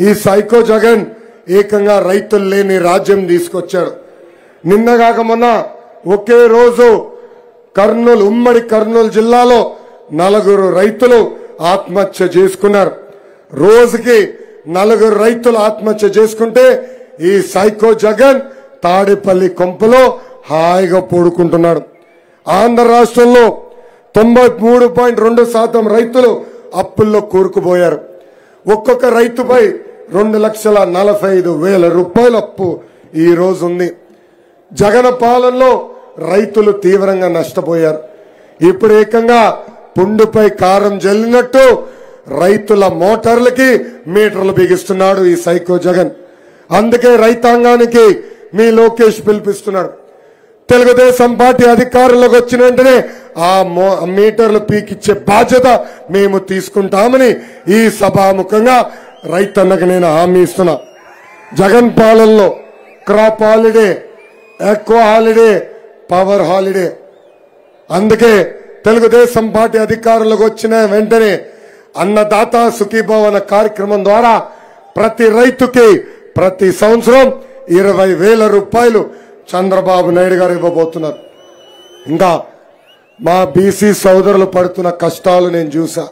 ఈ సైకో జగన్ ఏకంగా రైతులు లేని రాజ్యం తీసుకొచ్చాడు నిన్నగాక మొన్న ఒకే రోజు కర్నూలు ఉమ్మడి కర్నూలు జిల్లాలో నలుగురు రైతులు ఆత్మహత్య చేసుకున్నారు రోజుకి నలుగురు రైతులు ఆత్మహత్య చేసుకుంటే ఈ సైకో జగన్ తాడేపల్లి కొంపలో హాయిగా పడుకుంటున్నాడు ఆంధ్ర రాష్ట్రంలో తొంభై మూడు పాయింట్ రెండు శాతం రైతులు అప్పుల్లో కూరుకుపోయారు ఒక్కొక్క రైతుపై రెండు లక్షల నలభై ఐదు వేల రూపాయల అప్పు ఈ రోజు ఉంది జగన్ పాలనలో రైతులు తీవ్రంగా నష్టపోయారు ఇప్పుడు ఏకంగా పుండుపై కారం జల్లినట్టు రైతుల మోటార్లకి మీటర్లు బిగిస్తున్నాడు ఈ సైకో జగన్ అందుకే రైతాంగానికి మీ లోకేష్ పిలిపిస్తున్నాడు తెలుగుదేశం పార్టీ అధికారంలోకి వచ్చిన వెంటనే ఆ మో- మీటర్లు పీకిచ్చే బాధ్యత మేము తీసుకుంటామని ఈ సభాముఖంగా రైతన్నకు నేను హామీ ఇస్తున్నా జగన్ పాలనలో క్రాప్ హాలిడే ఎక్కువ హాలిడే పవర్ హాలిడే అందుకే తెలుగుదేశం పార్టీ అధికారంలోకి వచ్చిన వెంటనే అన్నదాత సుఖీభావ అన్న కార్యక్రమం ద్వారా ప్రతి రైతుకి ప్రతి సంవత్సరం ఇరవై వేల రూపాయలు చంద్రబాబు నాయుడు గారు ఇవ్వబోతున్నారు ఇంకా మా బీసీ సోదరులు పడుతున్న కష్టాలు నేను చూసా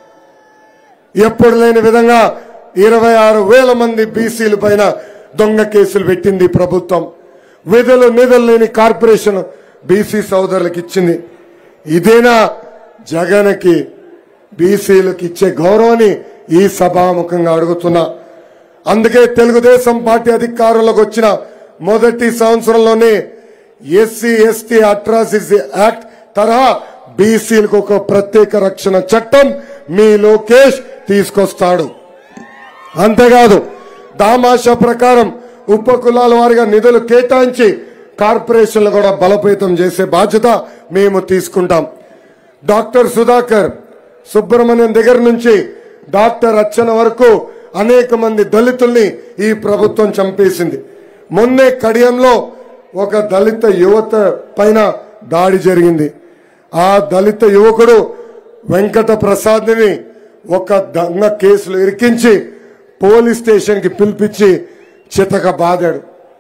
ఎప్పుడు లేని విధంగా ఇరవై ఆరు వేల మంది బీసీల పైన దొంగ కేసులు పెట్టింది ఈ ప్రభుత్వం విధులు నిధులు లేని కార్పొరేషన్ బీసీ సోదరులకు ఇచ్చింది ఇదేనా జగన్కి బీసీలకు ఇచ్చే గౌరవాన్ని ఈ సభాముఖంగా అడుగుతున్నా అందుకే తెలుగుదేశం పార్టీ అధికారంలోకి వచ్చిన మొదటి సంవత్సరంలోనే ఎస్సీ ఎస్టీ అట్రాసిటీ యాక్ట్ తరహా బీసీలకు ఒక ప్రత్యేక రక్షణ చట్టం మీ లోకేష్ తీసుకొస్తాడు అంతేకాదు దామాషా ప్రకారం ఉప కులాల వారిగా నిధులు కేటాయించి కార్పొరేషన్లు కూడా బలోపేతం చేసే బాధ్యత మేము తీసుకుంటాం డాక్టర్ సుధాకర్ సుబ్రహ్మణ్యం దగ్గర నుంచి డాక్టర్ అర్చన వరకు అనేక మంది దళితుల్ని ఈ ప్రభుత్వం చంపేసింది మొన్నే కడియంలో ఒక దళిత యువత పైన దాడి జరిగింది ఆ దళిత యువకుడు వెంకట ప్రసాద్ని ఒక దొంగ కేసులు ఇరికించి పోలీస్ స్టేషన్కి పిలిపించి చితక బాదాడు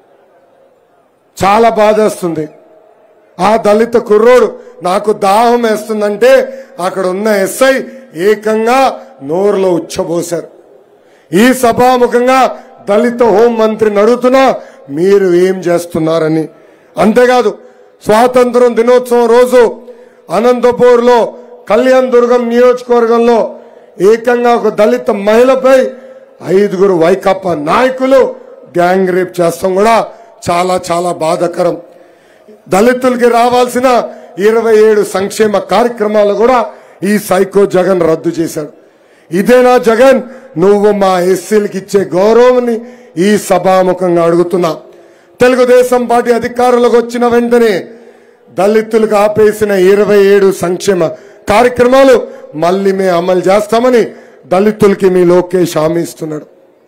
చాలా బాధేస్తుంది ఆ దళిత కుర్రోడు నాకు దాహం వేస్తుందంటే అక్కడ ఉన్న ఎస్ఐ ఏకంగా నోరులో ఉచ్చబోశారు ఈ సభాముఖంగా దళిత హోం మంత్రిని అడుగుతున్నా మీరు ఏం చేస్తున్నారని అంతేకాదు స్వాతంత్రం దినోత్సవం రోజు అనంతపూర్లో కళ్యాణ్ దుర్గం నియోజకవర్గంలో ఏకంగా ఒక దళిత మహిళపై ఐదుగురు వైకాపా నాయకులు గ్యాంగ్ రేప్ చేస్తాం కూడా చాలా చాలా బాధాకరం దళితులకి రావాల్సిన ఇరవై ఏడు సంక్షేమ కార్యక్రమాలు కూడా ఈ సైకో జగన్ రద్దు చేశాడు ఇదేనా జగన్ నువ్వు మా ఎస్సీలకి ఇచ్చే గౌరవాన్ని ఈ సభాముఖంగా అడుగుతున్నా తెలుగుదేశం పార్టీ అధికారంలోకి వచ్చిన వెంటనే దళితులకు ఆపేసిన ఇరవై ఏడు సంక్షేమ కార్యక్రమాలు మళ్ళీ మేము అమలు చేస్తామని దళితులకి మీ లోకేష్ హామీ ఇస్తున్నాడు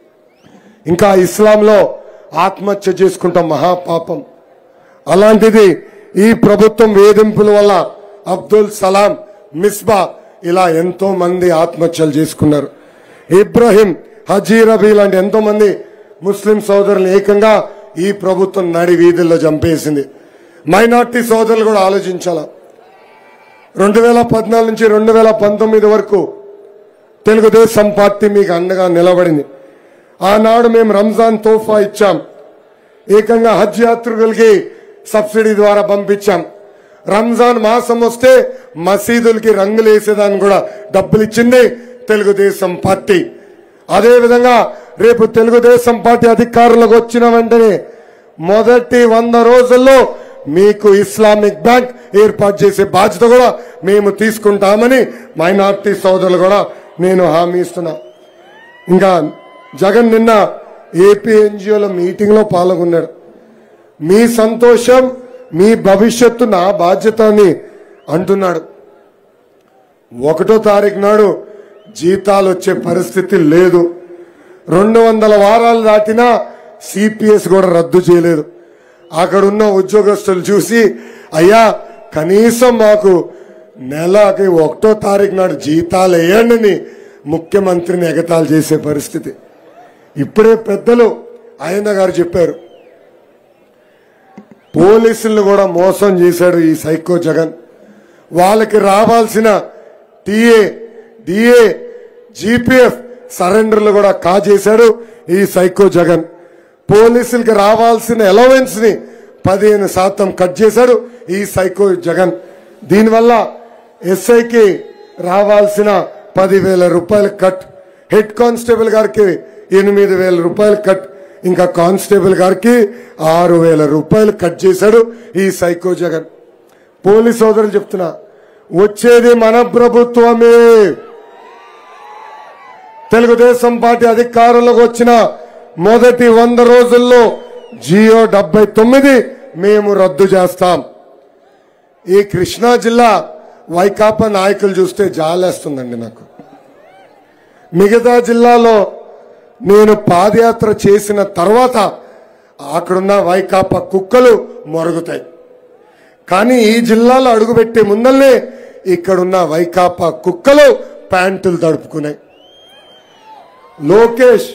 ఇంకా ఇస్లాంలో ఆత్మహత్య చేసుకుంటాం మహాపాపం అలాంటిది ఈ ప్రభుత్వం వేధింపుల వల్ల అబ్దుల్ సలాం మిస్బా ఇలా ఎంతో మంది ఆత్మహత్యలు చేసుకున్నారు ఇబ్రహీం హజీ రబీ లాంటి ఎంతో మంది ముస్లిం సోదరులు ఏకంగా ఈ ప్రభుత్వం నడి వీధుల్లో చంపేసింది మైనార్టీ సోదరులు కూడా ఆలోచించాల రెండు వేల పద్నాలుగు నుంచి రెండు వేల పంతొమ్మిది వరకు తెలుగుదేశం పార్టీ మీకు అండగా నిలబడింది ఆనాడు మేము రంజాన్ తోఫా ఇచ్చాం ఏకంగా హజ్ యాత్రికులకి సబ్సిడీ ద్వారా పంపించాం రంజాన్ మాసం వస్తే మసీదులకి రంగులు వేసేదాన్ని కూడా డబ్బులు ఇచ్చింది తెలుగుదేశం పార్టీ అదే విధంగా రేపు తెలుగుదేశం పార్టీ అధికారంలోకి వచ్చిన వెంటనే మొదటి వంద రోజుల్లో మీకు ఇస్లామిక్ బ్యాంక్ ఏర్పాటు చేసే బాధ్యత కూడా మేము తీసుకుంటామని మైనార్టీ సోదరులు కూడా నేను హామీ ఇస్తున్నా ఇంకా జగన్ నిన్న ఏపీ ఎన్జిఓల మీటింగ్ లో పాల్గొన్నాడు మీ సంతోషం మీ భవిష్యత్తు నా బాధ్యత అని అంటున్నాడు ఒకటో తారీఖు నాడు జీతాలు వచ్చే పరిస్థితి లేదు రెండు వందల వారాలు దాటినా సిపిఎస్ కూడా రద్దు చేయలేదు అక్కడున్న ఉద్యోగస్తులు చూసి అయ్యా కనీసం మాకు నెలకి ఒకటో తారీఖు నాడు జీతాలు వేయండి అని ముఖ్యమంత్రిని ఎగతాలు చేసే పరిస్థితి ఇప్పుడే పెద్దలు ఆయన గారు చెప్పారు పోలీసులను కూడా మోసం చేశాడు ఈ సైకో జగన్ వాళ్ళకి రావాల్సిన టీఏ డిఏ జీపీఎఫ్ సరెండర్లు కూడా కాజేశాడు ఈ సైకో జగన్ పోలీసులకి రావాల్సిన అలవెన్స్ ని పదిహేను శాతం కట్ చేశాడు ఈ సైకో జగన్ దీనివల్ల ఎస్ఐకి రావాల్సిన పదివేల రూపాయలు కట్ హెడ్ కానిస్టేబుల్ గారికి ఎనిమిది వేల రూపాయలు కట్ ఇంకా కానిస్టేబుల్ గారికి ఆరు వేల రూపాయలు కట్ చేశాడు ఈ సైకో జగన్ పోలీస్ సోదరులు చెప్తున్నా వచ్చేది మన ప్రభుత్వమే తెలుగుదేశం పార్టీ అధికారంలోకి వచ్చిన మొదటి వంద రోజుల్లో జియో డెబ్బై తొమ్మిది మేము రద్దు చేస్తాం ఈ కృష్ణా జిల్లా వైకాపా నాయకులు చూస్తే జాలేస్తుందండి నాకు మిగతా జిల్లాలో నేను పాదయాత్ర చేసిన తర్వాత అక్కడున్న వైకాపా కుక్కలు మొరుగుతాయి కానీ ఈ జిల్లాలో అడుగుపెట్టే ముందల్నే ఇక్కడున్న వైకాపా కుక్కలు ప్యాంటులు తడుపుకున్నాయి లోకేష్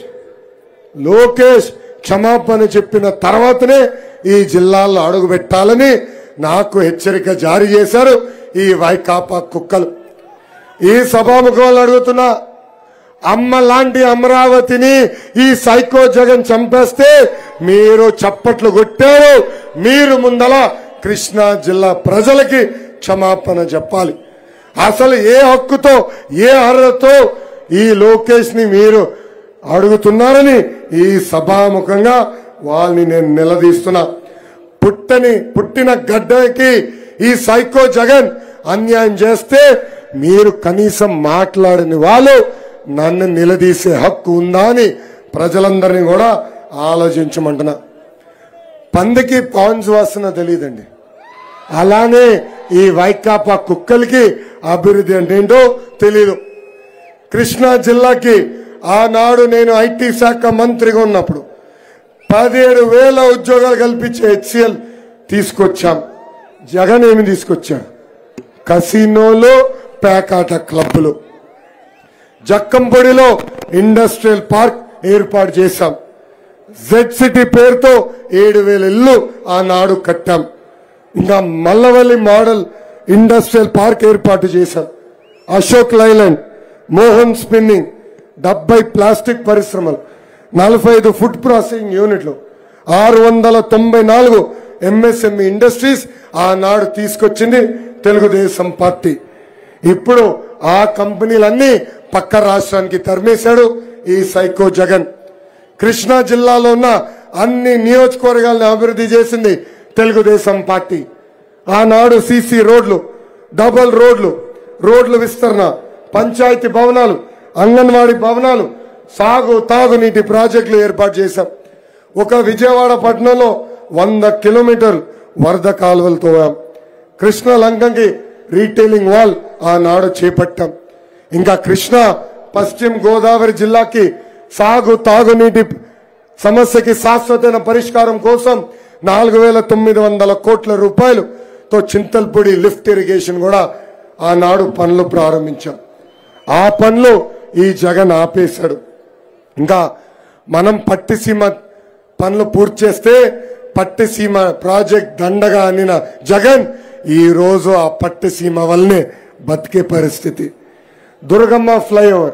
లోకేష్ క్షమాపణ చెప్పిన తర్వాతనే ఈ జిల్లాల్లో అడుగు పెట్టాలని నాకు హెచ్చరిక జారీ చేశారు ఈ వైకాపా కుక్కలు ఈ సభాముఖంలో అడుగుతున్నా అమ్మ లాంటి అమరావతిని ఈ సైకో జగన్ చంపేస్తే మీరు చప్పట్లు కొట్టారు మీరు ముందల కృష్ణా జిల్లా ప్రజలకి క్షమాపణ చెప్పాలి అసలు ఏ హక్కుతో ఏ అర్హతతో ఈ లోకేష్ ని మీరు అడుగుతున్నారని ఈ సభాముఖంగా వాళ్ళని నేను నిలదీస్తున్నా పుట్టని పుట్టిన గడ్డకి ఈ సైకో జగన్ అన్యాయం చేస్తే మీరు కనీసం మాట్లాడని వాళ్ళు నన్ను నిలదీసే హక్కు ఉందా అని ప్రజలందరినీ కూడా ఆలోచించమంటున్నా పందికి పాన్స్ వాసన తెలియదండి అలానే ఈ వైకాపా కుక్కలకి అభివృద్ధి అంటే ఏంటో తెలియదు కృష్ణా జిల్లాకి ఆనాడు నేను ఐటీ శాఖ మంత్రిగా ఉన్నప్పుడు పదిహేడు వేల ఉద్యోగాలు కల్పించే హెచ్సిఎల్ తీసుకొచ్చాం జగన్ ఏమి తీసుకొచ్చాడు కసినోలు పేకాట క్లబ్బులు జక్కంపొడిలో ఇండస్ట్రియల్ పార్క్ ఏర్పాటు చేశాం జెడ్ సిటీ పేరుతో ఏడు వేల ఇల్లు ఆనాడు కట్టాం ఇంకా మల్లవల్లి మోడల్ ఇండస్ట్రియల్ పార్క్ ఏర్పాటు చేశాం అశోక్ లైలాండ్ మోహన్ స్పిన్నింగ్ డెబ్బై ప్లాస్టిక్ పరిశ్రమలు నలభై ఐదు ఫుడ్ ప్రాసెసింగ్ యూనిట్లు ఆరు వందల తొంభై నాలుగు ఎంఎస్ఎంఈ ఇండస్ట్రీస్ ఆనాడు తీసుకొచ్చింది తెలుగుదేశం పార్టీ ఇప్పుడు ఆ కంపెనీలన్నీ పక్క రాష్ట్రానికి తరిమేశాడు ఈ సైకో జగన్ కృష్ణా జిల్లాలో ఉన్న అన్ని నియోజకవర్గాలను అభివృద్ధి చేసింది తెలుగుదేశం పార్టీ ఆనాడు సీసీ రోడ్లు డబల్ రోడ్లు రోడ్ల విస్తరణ పంచాయతీ భవనాలు అంగన్వాడీ భవనాలు సాగు తాగునీటి ప్రాజెక్టులు ఏర్పాటు చేశాం ఒక విజయవాడ పట్టణంలో వంద కిలోమీటర్లు వరద కాలువలు తోవాం కృష్ణ లంకంకి రీటైలింగ్ వాల్ ఆనాడు చేపట్టాం ఇంకా కృష్ణా పశ్చిమ గోదావరి జిల్లాకి సాగు తాగునీటి సమస్యకి శాశ్వతమైన పరిష్కారం కోసం నాలుగు వేల తొమ్మిది వందల కోట్ల రూపాయలుతో చింతల్పూడి లిఫ్ట్ ఇరిగేషన్ కూడా ఆనాడు పనులు ప్రారంభించాం ఆ పనులు ఈ జగన్ ఆపేశాడు ఇంకా మనం పట్టిసీమ పనులు పూర్తి చేస్తే పట్టిసీమ ప్రాజెక్ట్ దండగా అనిన జగన్ ఈ రోజు ఆ పట్టిసీమ వల్లనే బతికే పరిస్థితి Durgamma flyover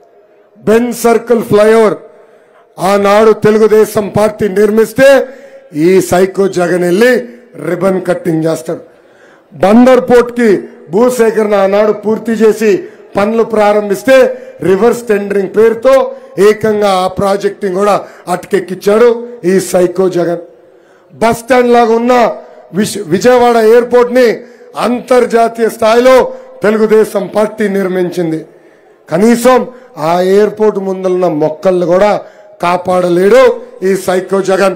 Benz circle flyover ఆనాడు తెలుగుదేశం పార్టీ నిర్మిస్తే ఈ సైకో జగన్ వెళ్ళి రిబన్ కట్టింగ్ చేస్తాడు బందర్ పోర్ట్ కి భూసేకరణ ఆనాడు పూర్తి చేసి పనులు ప్రారంభిస్తే రివర్స్ టెండరింగ్ పేరుతో ఏకంగా ఆ ప్రాజెక్ట్ ని కూడా అటకెక్కిచ్చాడు ఈ సైకో జగన్ బస్ స్టాండ్ లాగా ఉన్న విశ్- విజయవాడ ఎయిర్పోర్ట్ ని అంతర్జాతీయ స్థాయిలో తెలుగుదేశం పార్టీ నిర్మించింది కనీసం ఆ ఎయిర్పోర్ట్ ముందున్న మొక్కలను కూడా కాపాడలేడు ఈ సైకో జగన్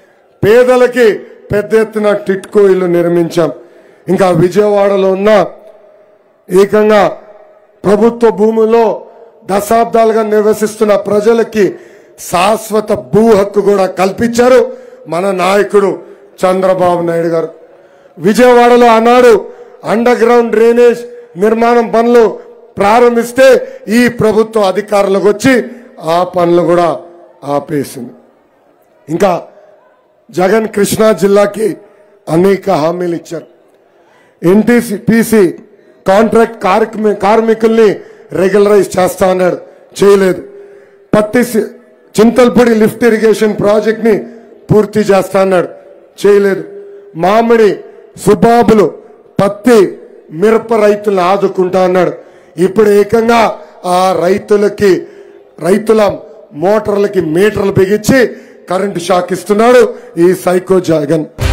పేదలకి పెద్ద ఎత్తున టిట్కో ఇల్లు నిర్మించాం ఇంకా విజయవాడలో ఉన్న ఏకంగా ప్రభుత్వ భూముల్లో దశాబ్దాలుగా నివసిస్తున్న ప్రజలకి శాశ్వత భూ హక్కు కూడా కల్పించారు మన నాయకుడు చంద్రబాబు నాయుడు గారు విజయవాడలో ఆనాడు అండర్ గ్రౌండ్ డ్రైనేజ్ నిర్మాణం పనులు ప్రారంభిస్తే ఈ ప్రభుత్వం అధికారులకు వచ్చి ఆ పనులు కూడా ఆపేసింది ఇంకా జగన్ కృష్ణా జిల్లాకి అనేక హామీలు ఇచ్చారు ఎన్టీసీ పీసీ కాంట్రాక్ట్ కార్మి- కార్మికుల్ని రెగ్యులరైజ్ చేస్తా అన్నాడు చేయలేదు పత్తి సి- చింతల్పూడి లిఫ్ట్ ఇరిగేషన్ ప్రాజెక్ట్ ని పూర్తి చేస్తా అన్నాడు చేయలేదు మామిడి సుబాబులు పత్తి మిరప రైతులను ఆదుకుంటా అన్నాడు ఇప్పుడు ఏకంగా ఆ రైతులకి రైతుల మోటార్లకి మీటర్లు బిగించి కరెంటు షాక్ ఇస్తున్నాడు ఈ సైకో జగన్